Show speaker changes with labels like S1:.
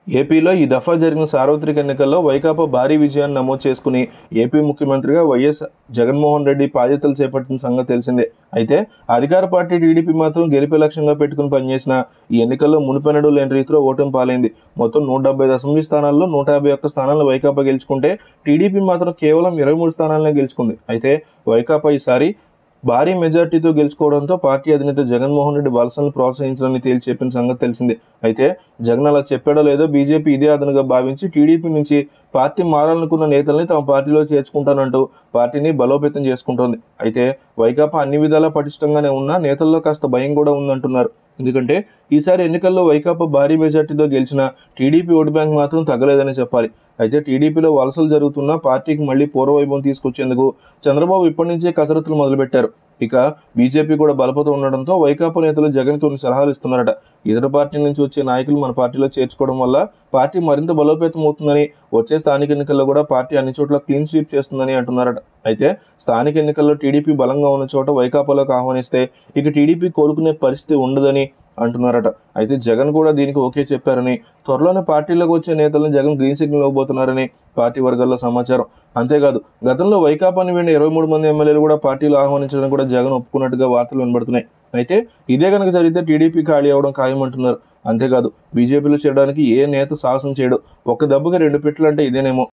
S1: ఏపీలో ఈ దఫా జరిగిన సార్వత్రిక ఎన్నికల్లో వైకాపా భారీ విజయాన్ని నమోదు చేసుకుని ఏపీ ముఖ్యమంత్రిగా వైఎస్ జగన్మోహన్ రెడ్డి బాధ్యతలు చేపట్టిన సంగతి తెలిసిందే అయితే అధికార పార్టీ టీడీపీ మాత్రం గెలిపే లక్ష్యంగా పెట్టుకుని పనిచేసిన ఈ ఎన్నికల్లో మునిపెన్నడు లేని రీతిలో ఓటమి పాలైంది మొత్తం నూట డెబ్బై ఐదు అసెంబ్లీ స్థానాల్లో నూట యాభై ఒక్క స్థానాలను వైకాపా గెలుచుకుంటే టీడీపీ మాత్రం కేవలం ఇరవై మూడు స్థానాలనే గెలుచుకుంది అయితే వైకాపా ఈసారి భారీ మెజార్టీతో గెలుచుకోవడంతో పార్టీ అధినేత జగన్మోహన్ రెడ్డి వలసలను ప్రోత్సహించాలని తేల్చి చెప్పిన సంగతి తెలిసిందే అయితే జగన్ అలా చెప్పాడో లేదో బీజేపీ ఇదే అదనుగా భావించి టీడీపీ నుంచి పార్టీ మారాలనుకున్న నేతల్ని తమ పార్టీలో చేర్చుకుంటానంటూ పార్టీని బలోపేతం చేసుకుంటోంది అయితే వైకాపా అన్ని విధాలా పటిష్టంగానే ఉన్నా నేతల్లో కాస్త భయం కూడా ఉందంటున్నారు ఎందుకంటే ఈసారి ఎన్నికల్లో వైకాపా భారీ మెజార్టీతో గెలిచిన టీడీపీ ఓటు బ్యాంక్ మాత్రం తగ్గలేదని చెప్పాలి అయితే టీడీపీలో వలసలు జరుగుతున్నా పార్టీకి మళ్లీ పూర్వవైభవం తీసుకొచ్చేందుకు చంద్రబాబు ఇప్పటి నుంచే కసరత్తులు మొదలుపెట్టారు ఇక బీజేపీ కూడా బలపతో ఉండడంతో వైకాపా నేతలు జగన్ కొన్ని సలహాలు ఇస్తున్నారట ఇతర పార్టీ నుంచి వచ్చే నాయకులు మన పార్టీలో చేర్చుకోవడం వల్ల పార్టీ మరింత బలోపేతం అవుతుందని వచ్చే స్థానిక ఎన్నికల్లో కూడా పార్టీ అన్ని చోట్ల క్లీన్ స్వీప్ చేస్తుందని అంటున్నారట అయితే స్థానిక ఎన్నికల్లో టీడీపీ బలంగా ఉన్న చోట వైకాపాలోకి ఆహ్వానిస్తే ఇక టీడీపీ కోరుకునే పరిస్థితి ఉండదని అంటున్నారట అయితే జగన్ కూడా దీనికి ఓకే చెప్పారని త్వరలోనే పార్టీలోకి వచ్చే నేతలను జగన్ గ్రీన్ సిగ్నల్ ఇవ్వబోతున్నారని పార్టీ వర్గాల్లో సమాచారం అంతేకాదు గతంలో వైకాపాని వెండి ఇరవై మూడు మంది ఎమ్మెల్యేలు కూడా పార్టీలో ఆహ్వానించడం కూడా జగన్ ఒప్పుకున్నట్టుగా వార్తలు వినబడుతున్నాయి అయితే ఇదే కనుక జరిగితే టీడీపీ ఖాళీ అవడం ఖాయమంటున్నారు అంతేకాదు బీజేపీలో చేరడానికి ఏ నేత సాహసం చేయడు ఒక్క దెబ్బకి రెండు పెట్లు అంటే ఇదేనేమో